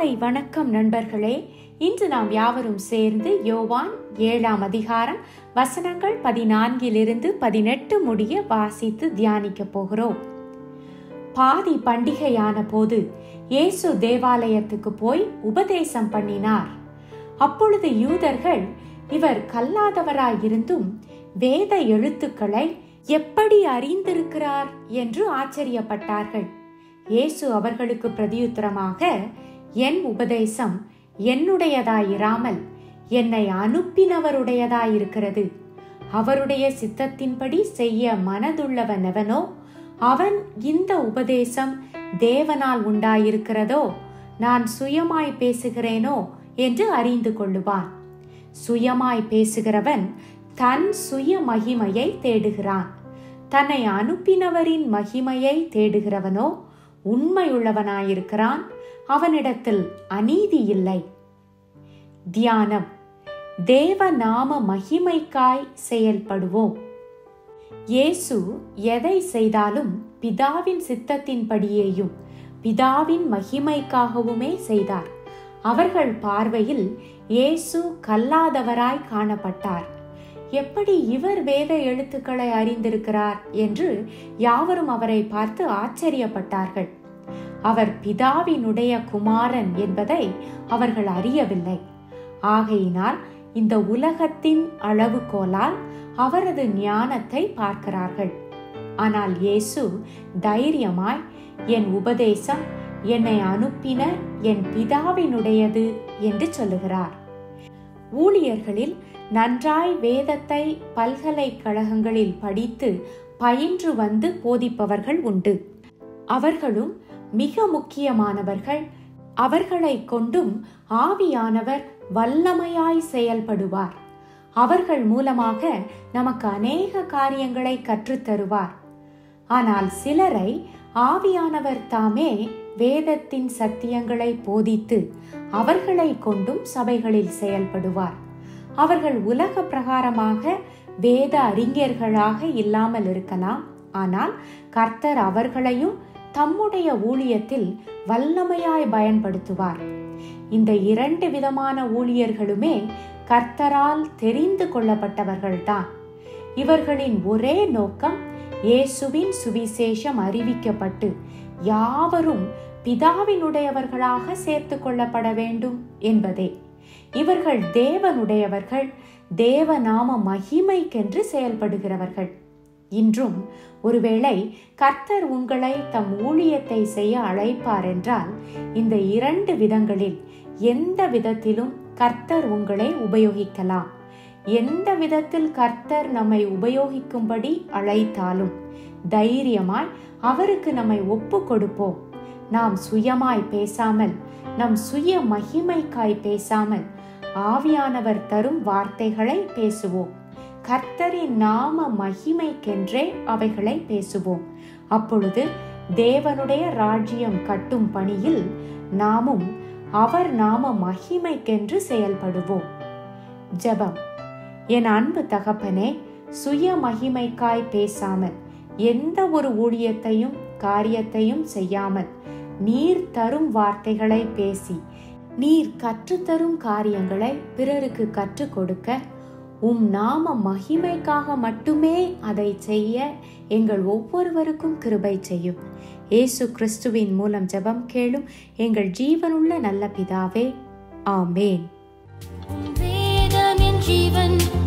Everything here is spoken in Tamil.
காலை வணக்கம் நண்பர்களே இன்று நாம் யாவரும் சேர்ந்து யோவான் ஏழாம் அதிகாரம் வசனங்கள் பதினான்கிலிருந்து பதினெட்டு முடிய வாசித்து தியானிக்க போகிறோம் பாதி பண்டிகையான போது இயேசு தேவாலயத்துக்கு போய் உபதேசம் பண்ணினார் அப்பொழுது யூதர்கள் இவர் கல்லாதவராயிருந்தும் வேத எழுத்துக்களை எப்படி அறிந்திருக்கிறார் என்று ஆச்சரியப்பட்டார்கள் இயேசு அவர்களுக்கு பிரதியுத்தரமாக என் உபதேசம் என்னுடையதாயிராமல் என்னை அனுப்பினவருடையதாயிருக்கிறது அவருடைய சித்தத்தின்படி செய்ய மனதுள்ளவன் எவனோ அவன் இந்த உபதேசம் தேவனால் உண்டாயிருக்கிறதோ நான் சுயமாய் பேசுகிறேனோ என்று அறிந்து கொள்ளுவான் சுயமாய் பேசுகிறவன் தன் சுய மகிமையை தேடுகிறான் தன்னை அனுப்பினவரின் மகிமையை தேடுகிறவனோ உண்மையுள்ளவனாயிருக்கிறான் அவனிடத்தில் அநீதி இல்லை தியானம் தேவ நாம மகிமைக்காய் செயல்படுவோம் இயேசு எதை செய்தாலும் பிதாவின் சித்தத்தின்படியேயும் பிதாவின் மகிமைக்காகவுமே செய்தார் அவர்கள் பார்வையில் இயேசு கல்லாதவராய் காணப்பட்டார் எப்படி இவர் வேத எழுத்துக்களை அறிந்திருக்கிறார் என்று யாவரும் அவரை பார்த்து ஆச்சரியப்பட்டார்கள் அவர் பிதாவினுடைய குமாரன் என்பதை அவர்கள் அறியவில்லை ஆகையினால் இந்த உலகத்தின் அளவுகோலால் அவரது ஞானத்தை பார்க்கிறார்கள் ஆனால் இயேசு தைரியமாய் என் உபதேசம் என்னை அனுப்பின என் பிதாவினுடையது என்று சொல்லுகிறார் ஊழியர்களில் நன்றாய் வேதத்தை பல்கலைக்கழகங்களில் படித்து பயின்று வந்து போதிப்பவர்கள் உண்டு அவர்களும் மிக முக்கியமானவர்கள் அவர்களை கொண்டும் ஆவியானவர் வல்லமையாய் செயல்படுவார் அவர்கள் மூலமாக நமக்கு அநேக காரியங்களை கற்றுத்தருவார் ஆனால் சிலரை ஆவியானவர் தாமே வேதத்தின் சத்தியங்களை போதித்து அவர்களை கொண்டும் சபைகளில் செயல்படுவார் அவர்கள் உலக பிரகாரமாக வேத அறிஞர்களாக இல்லாமல் இருக்கலாம் ஆனால் கர்த்தர் அவர்களையும் தம்முடைய ஊழியத்தில் வல்லமையாய் பயன்படுத்துவார் இந்த இரண்டு விதமான ஊழியர்களுமே கர்த்தரால் தெரிந்து கொள்ளப்பட்டவர்கள்தான் இவர்களின் ஒரே நோக்கம் இயேசுவின் சுவிசேஷம் அறிவிக்கப்பட்டு யாவரும் பிதாவினுடையவர்களாக சேர்த்து கொள்ளப்பட வேண்டும் என்பதே இவர்கள் தேவனுடையவர்கள் தேவநாம மகிமைக்கென்று செயல்படுகிறவர்கள் இன்றும் ஒருவேளை கர்த்தர் உங்களை தம் ஊழியத்தை செய்ய அழைப்பார் என்றால் இந்த இரண்டு விதங்களில் எந்த விதத்திலும் கர்த்தர் உங்களை உபயோகிக்கலாம் எந்த விதத்தில் கர்த்தர் நம்மை உபயோகிக்கும்படி அழைத்தாலும் தைரியமாய் அவருக்கு நம்மை ஒப்பு கொடுப்போம் நாம் சுயமாய் பேசாமல் நம் சுய மகிமைக்காய் பேசாமல் ஆவியானவர் தரும் வார்த்தைகளை பேசுவோம் கர்த்தரின் நாம மகிமைக்கென்றே அவைகளை பேசுவோம் அப்பொழுது தேவனுடைய ராஜ்யம் கட்டும் பணியில் நாமும் அவர் நாம மகிமைக்கென்று செயல்படுவோம் ஜெபம் என் அன்பு தகப்பனே சுய மகிமைக்காய் பேசாமல் எந்த ஒரு ஊழியத்தையும் காரியத்தையும் செய்யாமல் நீர் தரும் வார்த்தைகளை பேசி நீர் கற்றுத்தரும் காரியங்களை பிறருக்கு கற்றுக் கொடுக்க உம் நாம மகிமைக்காக மட்டுமே அதை செய்ய எங்கள் ஒவ்வொருவருக்கும் கிருபை செய்யும் இயேசு கிறிஸ்துவின் மூலம் ஜெபம் கேளும் எங்கள் ஜீவனுள்ள நல்ல பிதாவே ஆமேன் வேதம் என் ஜீவன்